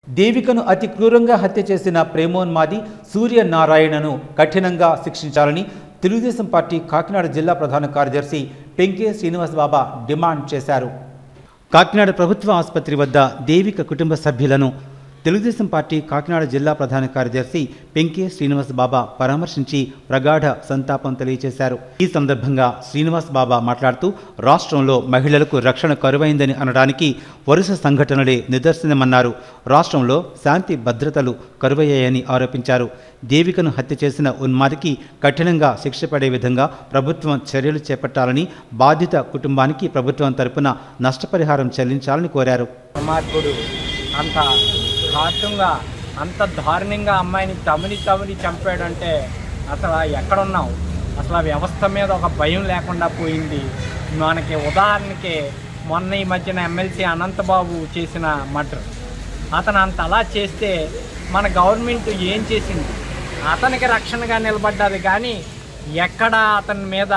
దేవికను అతి క్రూరంగా హత్య చేసిన ప్రేమోన్మాది సూర్యనారాయణను కఠినంగా శిక్షించాలని తెలుగుదేశం పార్టీ కాకినాడ జిల్లా ప్రధాన కార్యదర్శి పెంకే శ్రీనివాస్ బాబా డిమాండ్ చేశారు కాకినాడ ప్రభుత్వ ఆసుపత్రి వద్ద దేవిక కుటుంబ సభ్యులను తెలుగుదేశం పార్టీ కాకినాడ జిల్లా ప్రధాన కార్యదర్శి పెంకే శ్రీనివాస్ బాబా పరామర్శించి ప్రగాఢ సంతాపం తెలియజేశారు ఈ సందర్భంగా శ్రీనివాస్ బాబా మాట్లాడుతూ రాష్ట్రంలో మహిళలకు రక్షణ కరువైందని అనడానికి వరుస సంఘటనలే నిదర్శనమన్నారు రాష్ట్రంలో శాంతి భద్రతలు కరువయ్యాయని ఆరోపించారు దేవికను హత్య చేసిన ఉన్మాదికి కఠినంగా శిక్ష పడే విధంగా ప్రభుత్వం చర్యలు చేపట్టాలని బాధిత కుటుంబానికి ప్రభుత్వం తరపున నష్టపరిహారం చెల్లించాలని కోరారు దుర్మార్గుడు అంత ఘాటుగా అంత దారుణంగా అమ్మాయిని తమిడి తమిడి చంపాడంటే అసలు ఎక్కడున్నావు అసలు ఆ వ్యవస్థ మీద ఒక భయం లేకుండా పోయింది మనకి ఉదాహరణకి మొన్న ఈ మధ్యన ఎమ్మెల్సీ అనంతబాబు చేసిన మర్డర్ అతను అంత అలా చేస్తే మన గవర్నమెంట్ ఏం చేసింది అతనికి రక్షణగా నిలబడ్డది కానీ ఎక్కడ అతని మీద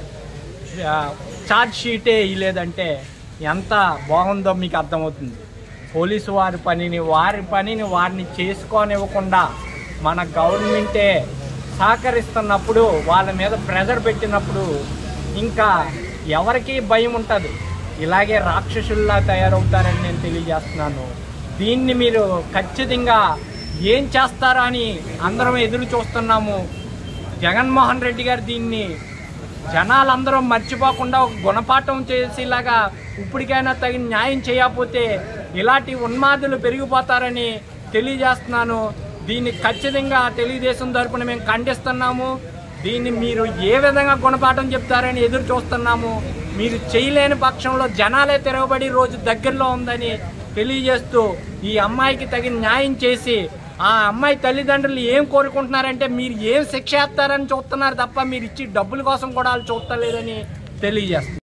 ఛార్జ్ షీటే ఇవ్వలేదంటే ఎంత బాగుందో మీకు అర్థమవుతుంది పోలీసు వారి పనిని వారి పనిని వారిని చేసుకోనివ్వకుండా మన గవర్నమెంటే సహకరిస్తున్నప్పుడు వాళ్ళ మీద ప్రెజర్ పెట్టినప్పుడు ఇంకా ఎవరికి భయం ఉంటుంది ఇలాగే రాక్షసుల్లా తయారవుతారని నేను తెలియజేస్తున్నాను దీన్ని మీరు ఖచ్చితంగా ఏం చేస్తారా అని అందరం ఎదురు చూస్తున్నాము జగన్మోహన్ రెడ్డి గారు దీన్ని జనాలందరూ మర్చిపోకుండా ఒక గుణపాఠం చేసేలాగా ఇప్పటికైనా తగిన న్యాయం చేయకపోతే ఇలాంటి ఉన్మాదులు పెరిగిపోతారని తెలియజేస్తున్నాను దీన్ని ఖచ్చితంగా తెలుగుదేశం తరపున మేము ఖండిస్తున్నాము దీన్ని మీరు ఏ విధంగా గుణపాఠం చెప్తారని ఎదురు చూస్తున్నాము మీరు చేయలేని పక్షంలో జనాలే తిరగబడి రోజు దగ్గరలో ఉందని తెలియజేస్తూ ఈ అమ్మాయికి తగిన న్యాయం చేసి ఆ అమ్మాయి తల్లిదండ్రులు ఏం కోరుకుంటున్నారంటే మీరు ఏం శిక్ష వేస్తారని చూస్తున్నారు తప్ప మీరు ఇచ్చి డబ్బుల కోసం కూడా వాళ్ళు చూస్తలేదని తెలియజేస్తున్నారు